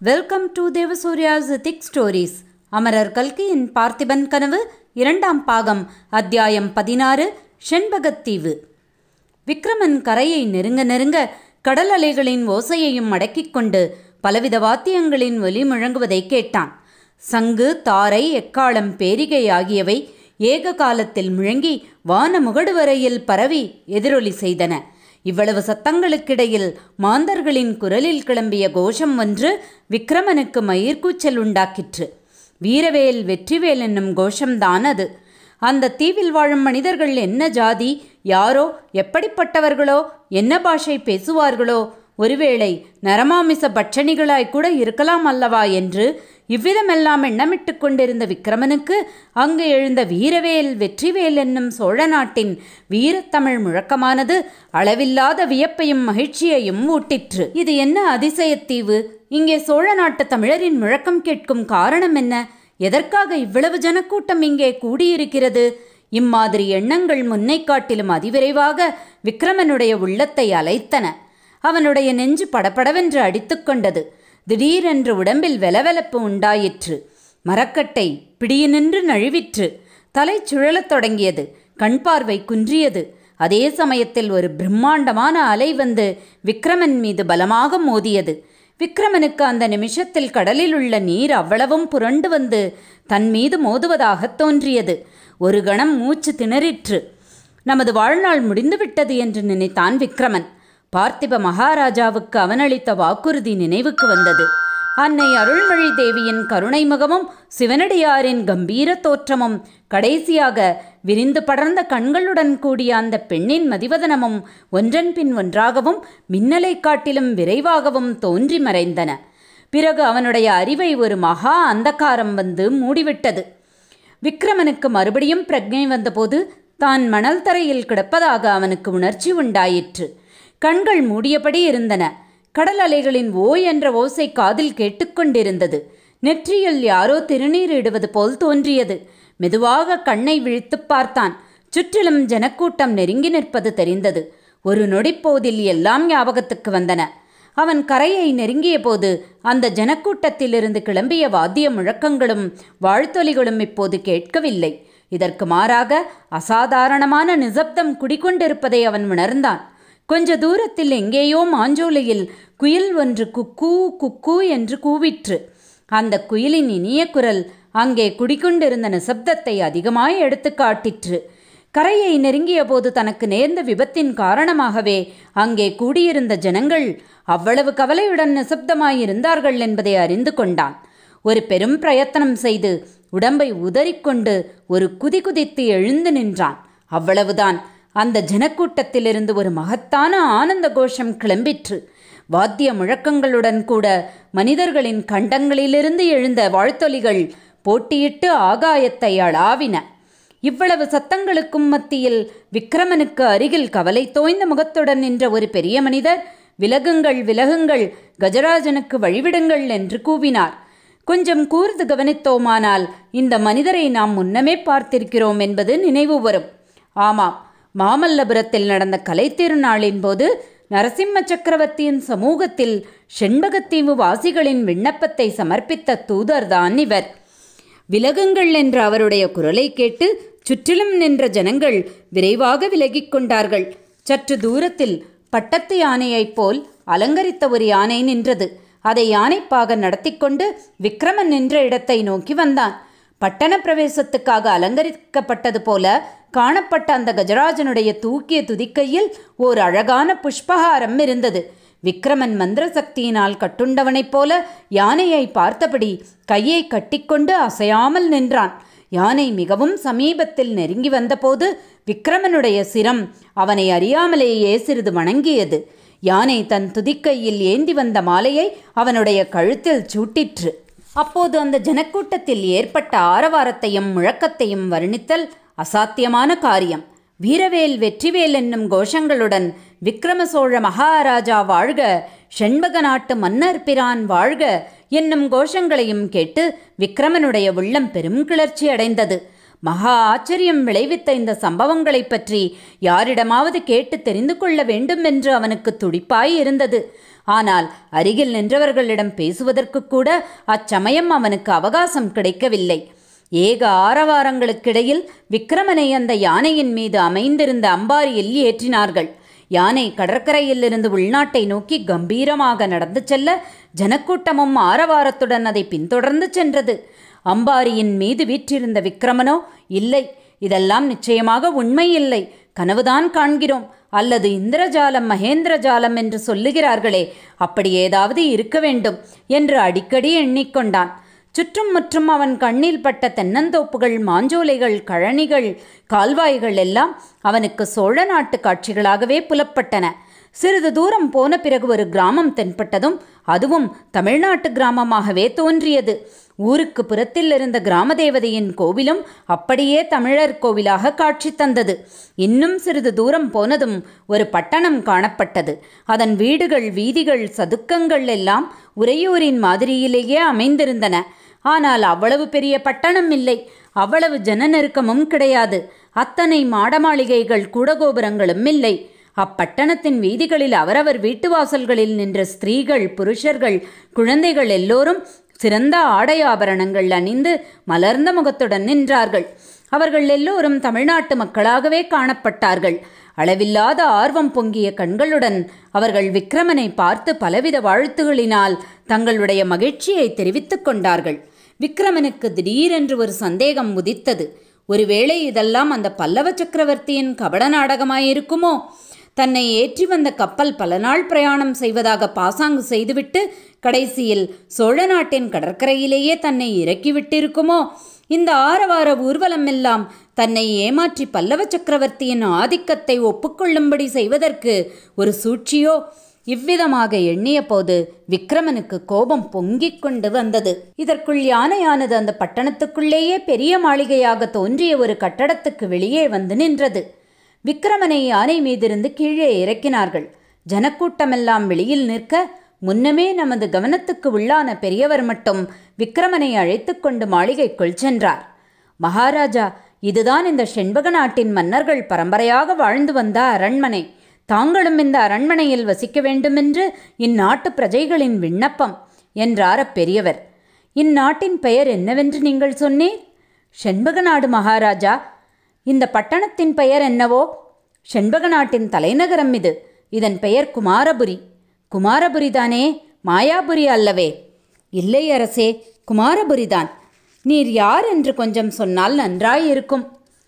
welcome to தேவசூர்யாஸ் திக் stories அமரர் கல்கியின் பார்த்திபன் கனவு இரண்டாம் பாகம் அத்தியாயம் பதினாறு செண்பகத்தீவு விக்ரமன் கரையை நெருங்க நெருங்க கடல் அலைகளின் ஓசையையும் அடக்கிக் கொண்டு பலவித வாத்தியங்களின் ஒலி முழங்குவதை கேட்டான் சங்கு தாரை எக்காளம் பேரிகை ஆகியவை ஏக காலத்தில் முழங்கி வான முகடு வரையில் பரவி எதிரொலி செய்தன இவ்வளவு சத்தங்களுக்கிடையில் மாந்தர்களின் குரலில் கிளம்பிய கோஷம் ஒன்று விக்ரமனுக்கு மயிர்கூச்சல் உண்டாக்கிற்று வீரவேல் வெற்றிவேல் என்னும் கோஷம்தான் அது அந்த தீவில் வாழும் மனிதர்கள் என்ன ஜாதி யாரோ எப்படிப்பட்டவர்களோ என்ன பாஷை பேசுவார்களோ ஒருவேளை நரமாமிச பட்சணிகளாய் கூட இருக்கலாம் அல்லவா என்று இவ்விதமெல்லாம் எண்ணமிட்டு கொண்டிருந்த விக்ரமனுக்கு அங்கு எழுந்த வீரவேல் வெற்றிவேல் என்னும் சோழ நாட்டின் வீரத்தமிழ் முழக்கமானது அளவில்லாத வியப்பையும் மகிழ்ச்சியையும் ஊட்டிற்று இது என்ன அதிசயத்தீவு இங்கே சோழ நாட்டு தமிழரின் முழக்கம் கேட்கும் காரணம் என்ன எதற்காக இவ்வளவு ஜனக்கூட்டம் இங்கே கூடியிருக்கிறது இம்மாதிரி எண்ணங்கள் முன்னை காட்டிலும் அதிவிரைவாக விக்ரமனுடைய உள்ளத்தை அலைத்தன அவனுடைய நெஞ்சு படபடவென்று அடித்துக்கொண்டது திடீரென்று உடம்பில் வெலவெலப்பு உண்டாயிற்று மரக்கட்டை பிடியினின்று நழுவிற்று தலை சுழலத் தொடங்கியது கண் பார்வை குன்றியது அதே சமயத்தில் ஒரு பிரம்மாண்டமான அலை வந்து விக்ரமன் மீது பலமாக மோதியது விக்ரமனுக்கு அந்த நிமிஷத்தில் கடலில் உள்ள நீர் அவ்வளவும் புரண்டு வந்து தன் மீது மோதுவதாகத் தோன்றியது ஒரு கணம் மூச்சு திணறிற்று நமது வாழ்நாள் முடிந்துவிட்டது என்று நினைத்தான் விக்ரமன் பார்த்திப மகாராஜாவுக்கு அவனளித்த வாக்குறுதி நினைவுக்கு வந்தது அன்னை அருள்மொழி தேவியின் கருணை முகமும் சிவனடியாரின் கம்பீர தோற்றமும் கடைசியாக விரிந்து படர்ந்த கண்களுடன் கூடிய அந்த பெண்ணின் மதிவதனமும் ஒன்றன் பின் ஒன்றாகவும் மின்னலை காட்டிலும் விரைவாகவும் தோன்றி மறைந்தன பிறகு அவனுடைய அறிவை ஒரு மகா அந்தகாரம் வந்து மூடிவிட்டது விக்ரமனுக்கு மறுபடியும் பிரக்ஞை வந்தபோது தான் மணல் தரையில் கிடப்பதாக அவனுக்கு உணர்ச்சி உண்டாயிற்று கண்கள் மூடியபடி இருந்தன கடல் அலைகளின் ஓ என்ற ஓசை காதில் கேட்டுக்கொண்டிருந்தது நெற்றியில் யாரோ திருநீர் இடுவது போல் தோன்றியது மெதுவாக கண்ணை விழித்துப் பார்த்தான் சுற்றிலும் ஜனக்கூட்டம் நெருங்கி நிற்பது தெரிந்தது ஒரு நொடிப்போதில் எல்லாம் ஞாபகத்துக்கு வந்தன அவன் கரையை நெருங்கிய போது அந்த ஜனக்கூட்டத்திலிருந்து கிளம்பிய வாத்திய முழக்கங்களும் வாழ்த்தொலிகளும் இப்போது கேட்கவில்லை இதற்கு மாறாக அசாதாரணமான நிசப்தம் குடிகொண்டிருப்பதை அவன் உணர்ந்தான் கொஞ்ச தூரத்தில் எங்கேயோ மாஞ்சோலையில் குயில் ஒன்று குக்கூ குக்கூ என்று கூவிற்று அந்த குயிலின் இனிய குரல் அங்கே குடிக்கொண்டிருந்த நிசப்தத்தை அதிகமாய் எடுத்து காட்டிற்று கரையை நெருங்கிய போது தனக்கு நேர்ந்த விபத்தின் காரணமாகவே அங்கே கூடியிருந்த ஜனங்கள் அவ்வளவு கவலையுடன் நிசப்தமாயிருந்தார்கள் என்பதை அறிந்து கொண்டான் ஒரு பெரும் பிரயத்தனம் செய்து உடம்பை உதறிக்கொண்டு ஒரு குதி குதித்து எழுந்து நின்றான் அவ்வளவுதான் அந்த ஜனக்கூட்டத்திலிருந்து ஒரு மகத்தான ஆனந்த கோஷம் கிளம்பிற்று வாத்திய முழக்கங்களுடன் கூட மனிதர்களின் கண்டங்களிலிருந்து எழுந்த வாழ்த்தொலிகள் போட்டியிட்டு ஆகாயத்தை அளாவின இவ்வளவு சத்தங்களுக்கும் மத்தியில் விக்ரமனுக்கு அருகில் கவலை தோய்ந்த முகத்துடன் நின்ற ஒரு பெரிய மனிதர் விலகுங்கள் விலகுங்கள் கஜராஜனுக்கு வழிவிடுங்கள் என்று கூவினார் கொஞ்சம் கூர்ந்து கவனித்தோமானால் இந்த மனிதரை நாம் முன்னமே பார்த்திருக்கிறோம் என்பது நினைவு வரும் ஆமாம் மாமல்லபுரத்தில் நடந்த கலைத்திருநாளின் போது நரசிம்ம சக்கரவர்த்தியின் சமூகத்தில் செண்பகத்தீவு வாசிகளின் விண்ணப்பத்தை சமர்ப்பித்த தூதர்தான் இவர் விலகுங்கள் என்ற அவருடைய குரலை கேட்டு சுற்றிலும் நின்ற ஜனங்கள் விரைவாக விலகிக் கொண்டார்கள் சற்று தூரத்தில் பட்டத்து யானையைப் போல் அலங்கரித்த ஒரு யானை நின்றது அதை யானைப்பாக நடத்தி கொண்டு விக்ரமன் நின்ற இடத்தை நோக்கி வந்தான் பட்டண பிரவேசத்துக்காக அலங்கரிக்கப்பட்டது போல காணப்பட்ட அந்த கஜராஜனுடைய தூக்கிய துதிக்கையில் ஓர் அழகான புஷ்பகாரம் இருந்தது விக்ரமன் மந்திர சக்தியினால் கட்டுண்டவனைப் போல யானையை பார்த்தபடி கையை கட்டிக்கொண்டு அசையாமல் நின்றான் யானை மிகவும் சமீபத்தில் நெருங்கி வந்தபோது விக்ரமனுடைய சிரம் அவனை அறியாமலேயே சிறிது வணங்கியது யானை தன் துதிக்கையில் ஏந்தி வந்த மாலையை அவனுடைய கழுத்தில் சூட்டிற்று அப்போது அந்த ஜனக்கூட்டத்தில் ஏற்பட்ட ஆரவாரத்தையும் முழக்கத்தையும் வர்ணித்தல் அசாத்தியமான காரியம் வீரவேல் வெற்றிவேல் என்னும் கோஷங்களுடன் விக்ரம சோழ மகாராஜா வாழ்க செண்பக நாட்டு மன்னர் பிரான் வாழ்க என்னும் கோஷங்களையும் கேட்டு விக்ரமனுடைய உள்ளம் பெரும் கிளர்ச்சி அடைந்தது மகா ஆச்சரியம் விளைவித்த இந்த சம்பவங்களைப் பற்றி யாரிடமாவது கேட்டு தெரிந்து கொள்ள வேண்டும் என்று அவனுக்கு துடிப்பாய் இருந்தது ஆனால் அருகில் நின்றவர்களிடம் பேசுவதற்கு கூட அச்சமயம் அவனுக்கு அவகாசம் கிடைக்கவில்லை ஏக ஆரவாரங்களுக்கிடையில் விக்கிரமனை அந்த யானையின் மீது அமைந்திருந்த அம்பாரியில் ஏற்றினார்கள் யானை கடற்கரையிலிருந்து உள்நாட்டை நோக்கி கம்பீரமாக நடந்து செல்ல ஜனக்கூட்டமும் ஆரவாரத்துடன் அதை பின்தொடர்ந்து சென்றது அம்பாரியின் மீது வீற்றிருந்த விக்கிரமனோ இல்லை இதெல்லாம் நிச்சயமாக உண்மை இல்லை கனவுதான் காண்கிறோம் அல்லது இந்திரஜாலம் மகேந்திரஜாலம் என்று சொல்லுகிறார்களே அப்படி ஏதாவது இருக்க வேண்டும் என்று அடிக்கடி எண்ணிக்கொண்டான் சுற்றும் முற்றும் அவன் கண்ணில் பட்ட தென்னந்தோப்புகள் மாஞ்சோலைகள் கழனிகள் கால்வாய்கள் எல்லாம் அவனுக்கு சோழ நாட்டு காட்சிகளாகவே புலப்பட்டன சிறிது தூரம் போன பிறகு ஒரு கிராமம் தென்பட்டதும் அதுவும் தமிழ்நாட்டு கிராமமாகவே தோன்றியது ஊருக்கு புறத்தில் இருந்த கிராம தேவதையின் கோவிலும் அப்படியே தமிழர் கோவிலாக காட்சி தந்தது இன்னும் சிறிது தூரம் போனதும் ஒரு பட்டணம் காணப்பட்டது அதன் வீடுகள் வீதிகள் சதுக்கங்கள் எல்லாம் உறையூரின் மாதிரியிலேயே அமைந்திருந்தன ஆனால் அவ்வளவு பெரிய பட்டணம் இல்லை அவ்வளவு ஜன நெருக்கமும் கிடையாது அத்தனை மாடமாளிகைகள் கூடகோபுரங்களும் இல்லை அப்பட்டணத்தின் வீதிகளில் அவரவர் வீட்டு வாசல்களில் நின்ற ஸ்திரீகள் புருஷர்கள் குழந்தைகள் எல்லோரும் சிறந்த ஆடை ஆபரணங்கள் அணிந்து மலர்ந்த முகத்துடன் நின்றார்கள் அவர்கள் எல்லோரும் தமிழ்நாட்டு மக்களாகவே காணப்பட்டார்கள் அளவில்லாத ஆர்வம் பொங்கிய கண்களுடன் அவர்கள் விக்ரமனை பார்த்து பலவித வாழ்த்துகளினால் தங்களுடைய மகிழ்ச்சியை தெரிவித்துக் கொண்டார்கள் விக்ரமனுக்கு திடீரென்று ஒரு சந்தேகம் உதித்தது ஒருவேளை இதெல்லாம் அந்த பல்லவ சக்கரவர்த்தியின் கபட நாடகமாயிருக்குமோ தன்னை ஏற்றி வந்த கப்பல் பல நாள் பிரயாணம் செய்வதாக பாசாங்கு செய்துவிட்டு கடைசியில் சோழ நாட்டின் கடற்கரையிலேயே தன்னை இறக்கிவிட்டிருக்குமோ இந்த ஆரவார ஊர்வலம் எல்லாம் தன்னை ஏமாற்றி பல்லவ சக்கரவர்த்தியின் ஆதிக்கத்தை ஒப்புக்கொள்ளும்படி செய்வதற்கு ஒரு சூழ்ச்சியோ இவ்விதமாக எண்ணிய போது விக்ரமனுக்கு கோபம் பொங்கிக் கொண்டு வந்தது இதற்குள் யானையானது அந்த பட்டணத்துக்குள்ளேயே பெரிய மாளிகையாக தோன்றிய ஒரு கட்டடத்துக்கு வெளியே வந்து நின்றது விக்ரமனை யானை மீதிருந்து கீழே இறக்கினார்கள் ஜனக்கூட்டமெல்லாம் வெளியில் நிற்க முன்னமே நமது கவனத்துக்கு உள்ளான பெரியவர் மட்டும் விக்ரமனை அழைத்து கொண்டு மாளிகைக்குள் சென்றார் மகாராஜா இதுதான் இந்த செண்பக நாட்டின் மன்னர்கள் பரம்பரையாக வாழ்ந்து வந்த அரண்மனை தாங்களும் இந்த அரண்மனையில் வசிக்க வேண்டுமென்று இந்நாட்டு பிரஜைகளின் விண்ணப்பம் என்றார் அப்பெரியவர் இந்நாட்டின் பெயர் என்னவென்று நீங்கள் சொன்னீர் செண்பக நாடு மகாராஜா இந்த பட்டணத்தின் பெயர் என்னவோ செண்பக நாட்டின் தலைநகரம் இது இதன் பெயர் குமாரபுரி குமாரபுரி தானே மாயாபுரி அல்லவே இல்லை அரசே குமாரபுரிதான் நீர் யார் என்று கொஞ்சம் சொன்னால் நன்றாயிருக்கும்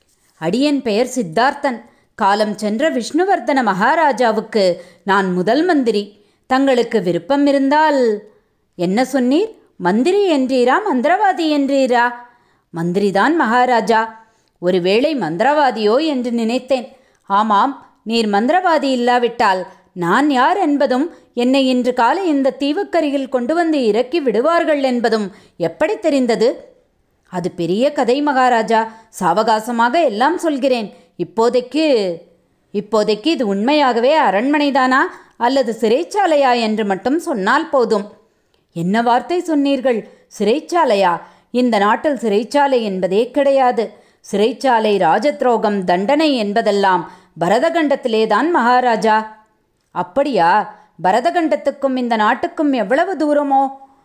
அடியன் பெயர் சித்தார்த்தன் காலம் சென்ற விஷ்ணுவர்தன மகாராஜாவுக்கு நான் முதல் மந்திரி தங்களுக்கு விருப்பம் இருந்தால் என்ன சொன்னீர் மந்திரி என்றீரா மந்திரவாதி என்றீரா மந்திரிதான் மகாராஜா ஒருவேளை மந்திரவாதியோ என்று நினைத்தேன் ஆமாம் நீர் மந்திரவாதி இல்லாவிட்டால் நான் யார் என்பதும் என்னை இன்று காலை இந்த தீவுக்கரையில் கொண்டு வந்து இறக்கி விடுவார்கள் என்பதும் எப்படி தெரிந்தது அது பெரிய கதை மகாராஜா சாவகாசமாக எல்லாம் சொல்கிறேன் இப்போதைக்கு இப்போதைக்கு இது உண்மையாகவே அரண்மனைதானா அல்லது சிறைச்சாலையா என்று மட்டும் சொன்னால் போதும் என்ன வார்த்தை சொன்னீர்கள் சிறைச்சாலையா இந்த நாட்டில் சிறைச்சாலை என்பதே கிடையாது சிறைச்சாலை ராஜத்ரோகம் தண்டனை என்பதெல்லாம் பரதகண்டத்திலேதான் மகாராஜா அப்படியா பரதகண்டத்துக்கும் இந்த நாட்டுக்கும் எவ்வளவு தூரமோ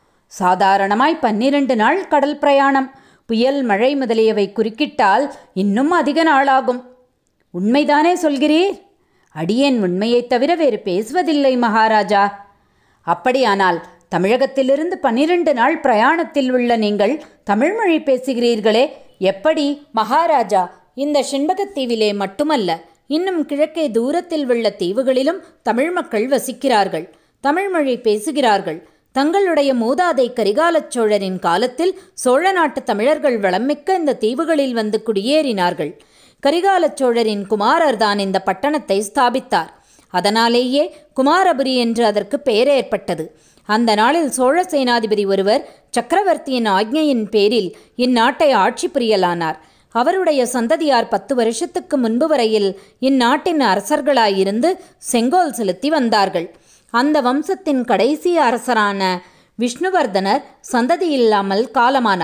சாதாரணமாய் பன்னிரண்டு நாள் கடல் பிரயாணம் புயல் மழை முதலியவை குறுக்கிட்டால் இன்னும் அதிக நாளாகும் உண்மைதானே சொல்கிறீர் அடியேன் உண்மையைத் தவிர வேறு பேசுவதில்லை மகாராஜா அப்படியானால் தமிழகத்திலிருந்து பன்னிரண்டு நாள் பிரயாணத்தில் உள்ள நீங்கள் தமிழ்மொழி பேசுகிறீர்களே எப்படி மகாராஜா இந்த செண்பகத்தீவிலே மட்டுமல்ல இன்னும் கிழக்கே தூரத்தில் உள்ள தீவுகளிலும் தமிழ் மக்கள் வசிக்கிறார்கள் தமிழ்மொழி பேசுகிறார்கள் தங்களுடைய மூதாதை கரிகாலச் சோழரின் காலத்தில் சோழ நாட்டு தமிழர்கள் வளமிக்க இந்த தீவுகளில் வந்து குடியேறினார்கள் கரிகாலச் சோழரின் குமாரர் தான் இந்த பட்டணத்தை ஸ்தாபித்தார் அதனாலேயே குமாரபுரி என்று அதற்கு பெயர் ஏற்பட்டது அந்த நாளில் சோழ சேனாதிபதி ஒருவர் சக்கரவர்த்தியின் ஆக்ஞையின் பேரில் இந்நாட்டை ஆட்சி புரியலானார் அவருடைய சந்ததியார் பத்து வருஷத்துக்கு முன்பு வரையில் இந்நாட்டின் அரசர்களாயிருந்து செங்கோல் செலுத்தி வந்தார்கள் அந்த வம்சத்தின் கடைசி அரசரான விஷ்ணுவர்தனர் சந்ததி இல்லாமல் காலமானார்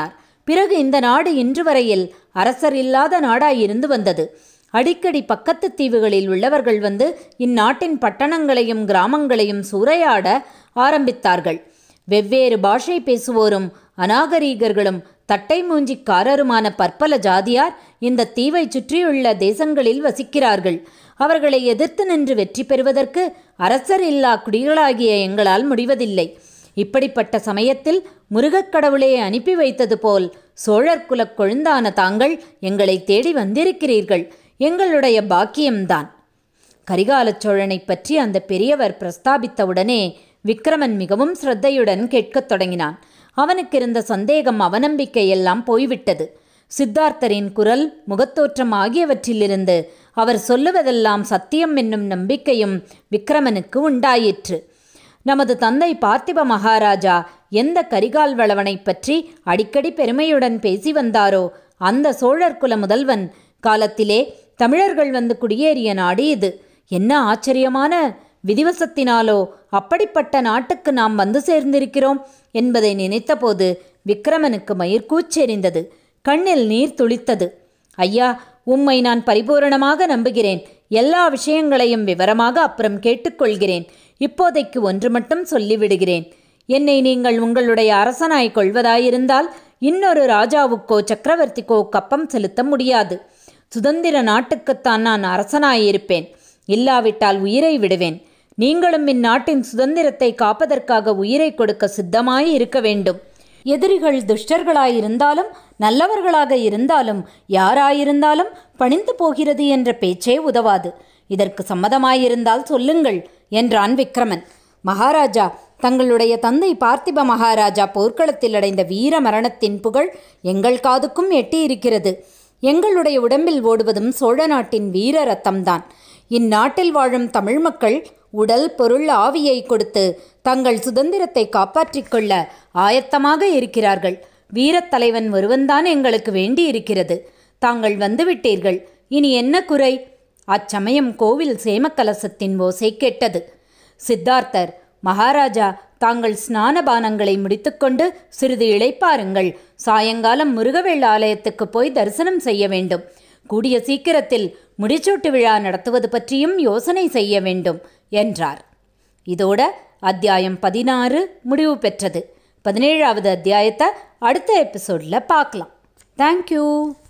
பிறகு இந்த நாடு இன்று வரையில் அரசர் இல்லாத நாடாயிருந்து வந்தது அடிக்கடி பக்கத்து தீவுகளில் உள்ளவர்கள் வந்து இந்நாட்டின் பட்டணங்களையும் கிராமங்களையும் சூறையாட ஆரம்பித்தார்கள் வெவ்வேறு பாஷை பேசுவோரும் அநாகரீகர்களும் தட்டை மூஞ்சிக்காரருமான பற்பல ஜாதியார் இந்த தீவை சுற்றியுள்ள தேசங்களில் வசிக்கிறார்கள் அவர்களை எதிர்த்து நின்று வெற்றி பெறுவதற்கு அரசர் இல்லா குடிகளாகிய எங்களால் முடிவதில்லை இப்படிப்பட்ட சமயத்தில் முருகக் கடவுளே அனுப்பி வைத்தது போல் சோழர் குலக் கொழுந்தான தாங்கள் எங்களை தேடி வந்திருக்கிறீர்கள் எங்களுடைய பாக்கியம்தான் கரிகாலச் சோழனைப் பற்றி அந்த பெரியவர் பிரஸ்தாபித்தவுடனே விக்ரமன் மிகவும் சிரத்தையுடன் கேட்கத் தொடங்கினான் அவனுக்கு இருந்த சந்தேகம் அவநம்பிக்கை எல்லாம் போய்விட்டது சித்தார்த்தரின் குரல் முகத்தோற்றம் ஆகியவற்றிலிருந்து அவர் சொல்லுவதெல்லாம் சத்தியம் என்னும் நம்பிக்கையும் விக்ரமனுக்கு உண்டாயிற்று நமது தந்தை பார்த்திப மகாராஜா எந்த கரிகால் வளவனைப் பற்றி அடிக்கடி பெருமையுடன் பேசி வந்தாரோ அந்த சோழர் குல முதல்வன் காலத்திலே தமிழர்கள் வந்து குடியேறிய நாடு இது என்ன ஆச்சரியமான விதிவசத்தினாலோ அப்படிப்பட்ட நாட்டுக்கு நாம் வந்து சேர்ந்திருக்கிறோம் என்பதை நினைத்தபோது விக்ரமனுக்கு மயிர்கூச்செறிந்தது கண்ணில் நீர் துளித்தது ஐயா உம்மை நான் பரிபூரணமாக நம்புகிறேன் எல்லா விஷயங்களையும் விவரமாக அப்புறம் கேட்டுக்கொள்கிறேன் இப்போதைக்கு ஒன்று மட்டும் சொல்லிவிடுகிறேன் என்னை நீங்கள் உங்களுடைய அரசனாய் கொள்வதாயிருந்தால் இன்னொரு ராஜாவுக்கோ சக்கரவர்த்திக்கோ கப்பம் செலுத்த முடியாது சுதந்திர நாட்டுக்குத்தான் நான் அரசனாயிருப்பேன் இல்லாவிட்டால் உயிரை விடுவேன் நீங்களும் இந்நாட்டின் சுதந்திரத்தை காப்பதற்காக உயிரை கொடுக்க சித்தமாய் இருக்க வேண்டும் எதிரிகள் துஷ்டர்களாயிருந்தாலும் நல்லவர்களாக இருந்தாலும் யாராயிருந்தாலும் பணிந்து போகிறது என்ற பேச்சே உதவாது இதற்கு சம்மதமாயிருந்தால் சொல்லுங்கள் என்றான் விக்ரமன் மகாராஜா தங்களுடைய தந்தை பார்த்திப மகாராஜா போர்க்களத்தில் அடைந்த வீர மரணத்தின் புகழ் எங்கள் காதுக்கும் எட்டியிருக்கிறது எங்களுடைய உடம்பில் ஓடுவதும் சோழ நாட்டின் வீர ரத்தம்தான் இந்நாட்டில் வாழும் தமிழ் மக்கள் உடல் பொருள் ஆவியை கொடுத்து தங்கள் சுதந்திரத்தை காப்பாற்றிக் கொள்ள ஆயத்தமாக இருக்கிறார்கள் வீரத்தலைவன் ஒருவன்தான் எங்களுக்கு வேண்டி இருக்கிறது தாங்கள் வந்துவிட்டீர்கள் இனி என்ன குறை அச்சமயம் கோவில் சேமக்கலசத்தின் ஓசை கேட்டது சித்தார்த்தர் மகாராஜா தாங்கள் ஸ்நானபானங்களை முடித்துக்கொண்டு சிறிது இளைப்பாருங்கள் சாயங்காலம் முருகவேள் ஆலயத்துக்கு போய் தரிசனம் செய்ய வேண்டும் கூடிய சீக்கிரத்தில் முடிச்சூட்டு விழா நடத்துவது பற்றியும் யோசனை செய்ய வேண்டும் என்றார் இதோட அத்தியாயம் பதினாறு முடிவு பெற்றது பதினேழாவது அத்தியாயத்தை அடுத்த எபிசோடில் பார்க்கலாம் தேங்க்யூ